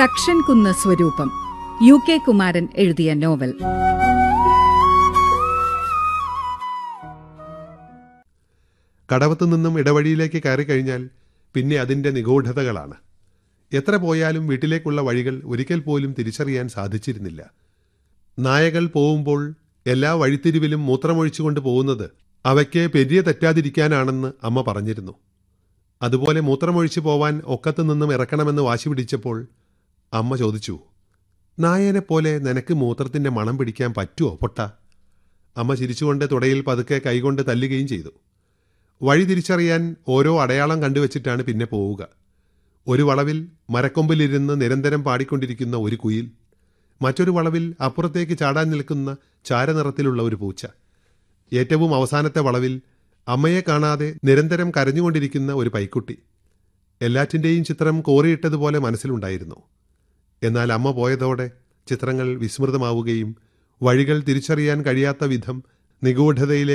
തക്ഷൻ കുന്ന് സ്വരൂപം U K Kumaran എഴുതിയ നോവൽ കടവത്തു നിന്നും ഇടവഴിയിലേക്ക് കയറി കഴിഞ്ഞാൽ പിന്നെ അതിൻ്റെ നിഗൂഢതകളാണ് എത്ര പോയാലും വീട്ടിലേക്കുള്ള വഴികൾ ഒരിക്കൽ പോലും തിരിച്ചറിയാൻ സാധിച്ചിരുന്നില്ല നായകൾ പോവുമ്പോൾ എല്ലാ വഴിത്തിരിവിലും മൂത്രമൊഴിച്ചുകൊണ്ട് പോകുന്നത് അവയ്ക്ക് പെരിയ തെറ്റാതിരിക്കാനാണെന്ന് അമ്മ പറഞ്ഞിരുന്നു അതുപോലെ മൂത്രമൊഴിച്ചു പോവാൻ ഒക്കത്തു നിന്നും ഇറക്കണമെന്ന് വാശി പിടിച്ചപ്പോൾ അമ്മ ചോദിച്ചു നായനെ പോലെ നിനക്ക് മൂത്രത്തിന്റെ മണം പിടിക്കാൻ പറ്റുമോ പൊട്ട അമ്മ ചിരിച്ചുകൊണ്ട് തുടയിൽ പതുക്കെ കൈകൊണ്ട് തല്ലുകയും ചെയ്തു വഴി തിരിച്ചറിയാൻ ഓരോ അടയാളം കണ്ടുവച്ചിട്ടാണ് പിന്നെ പോവുക ഒരു വളവിൽ മരക്കൊമ്പിലിരുന്ന് നിരന്തരം പാടിക്കൊണ്ടിരിക്കുന്ന ഒരു കുയിൽ മറ്റൊരു വളവിൽ അപ്പുറത്തേക്ക് ചാടാൻ നിൽക്കുന്ന ചാരനിറത്തിലുള്ള ഒരു പൂച്ച ഏറ്റവും അവസാനത്തെ വളവിൽ അമ്മയെ കാണാതെ നിരന്തരം കരഞ്ഞുകൊണ്ടിരിക്കുന്ന ഒരു പൈക്കുട്ടി എല്ലാറ്റിൻ്റെയും ചിത്രം കോറിയിട്ടതുപോലെ മനസ്സിലുണ്ടായിരുന്നു എന്നാൽ അമ്മ പോയതോടെ ചിത്രങ്ങൾ വിസ്മൃതമാവുകയും വഴികൾ തിരിച്ചറിയാൻ കഴിയാത്ത വിധം നിഗൂഢതയിലേക്ക്